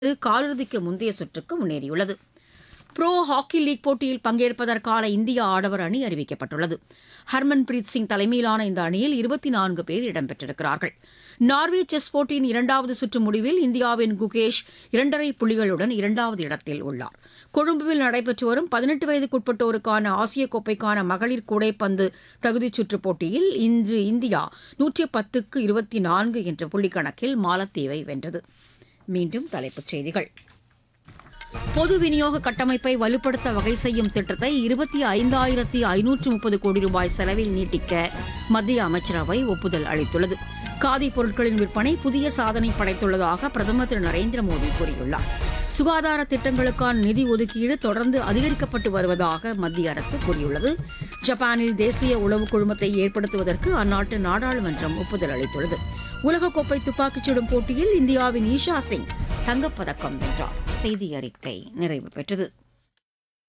காலிறுதிக்கு முந்தைய சுற்றுக்கு முன்னேறியுள்ளது ப்ரோ ஹாக்கி லீக் போட்டியில் பங்கேற்பதற்கான இந்திய ஆடவர் அணி அறிவிக்கப்பட்டுள்ளது ஹர்மன்பிரீத் சிங் தலைமையிலான இந்த அணியில் இருபத்தி நான்கு பேர் இடம்பெற்றிருக்கிறார்கள் நார்வே செஸ் போட்டியின் இரண்டாவது சுற்று முடிவில் இந்தியாவின் குகேஷ் இரண்டரை புள்ளிகளுடன் இரண்டாவது இடத்தில் உள்ளார் கொழும்புவில் நடைபெற்று வரும் பதினெட்டு வயதுக்குட்பட்டோருக்கான ஆசிய கோப்பைக்கான மகளிர் கூடைப்பந்து தகுதிச் சுற்றுப் போட்டியில் இன்று இந்தியா நூற்றி பத்துக்கு இருபத்தி நான்கு என்ற புள்ளிக்கணக்கில் மாலத்தீவை வென்றது மீண்டும் தலைப்புச் செய்திகள் பொது விநியோக கட்டமைப்பை வலுப்படுத்த வகை செய்யும் திட்டத்தை இருபத்தி ஐந்தாயிரத்தி ஐநூற்று முப்பது கோடி ரூபாய் செலவில் நீட்டிக்க மத்திய அமைச்சரவை ஒப்புதல் அளித்துள்ளது காதி பொருட்களின் விற்பனை புதிய சாதனை படைத்துள்ளதாக பிரதமர் திரு நரேந்திர மோடி கூறியுள்ளார் சுகாதார திட்டங்களுக்கான நிதி ஒதுக்கீடு தொடர்ந்து அதிகரிக்கப்பட்டு வருவதாக மத்திய அரசு கூறியுள்ளது ஜப்பானில் தேசிய உளவு குழுமத்தை ஏற்படுத்துவதற்கு அந்நாட்டு நாடாளுமன்றம் ஒப்புதல் அளித்துள்ளது உலகக்கோப்பை துப்பாக்கிச் சுடும் போட்டியில் இந்தியாவின் ஈஷா சிங் தங்கப்பதக்கம் வென்றார் செய்தி அறிக்கை நிறைவு பெற்றது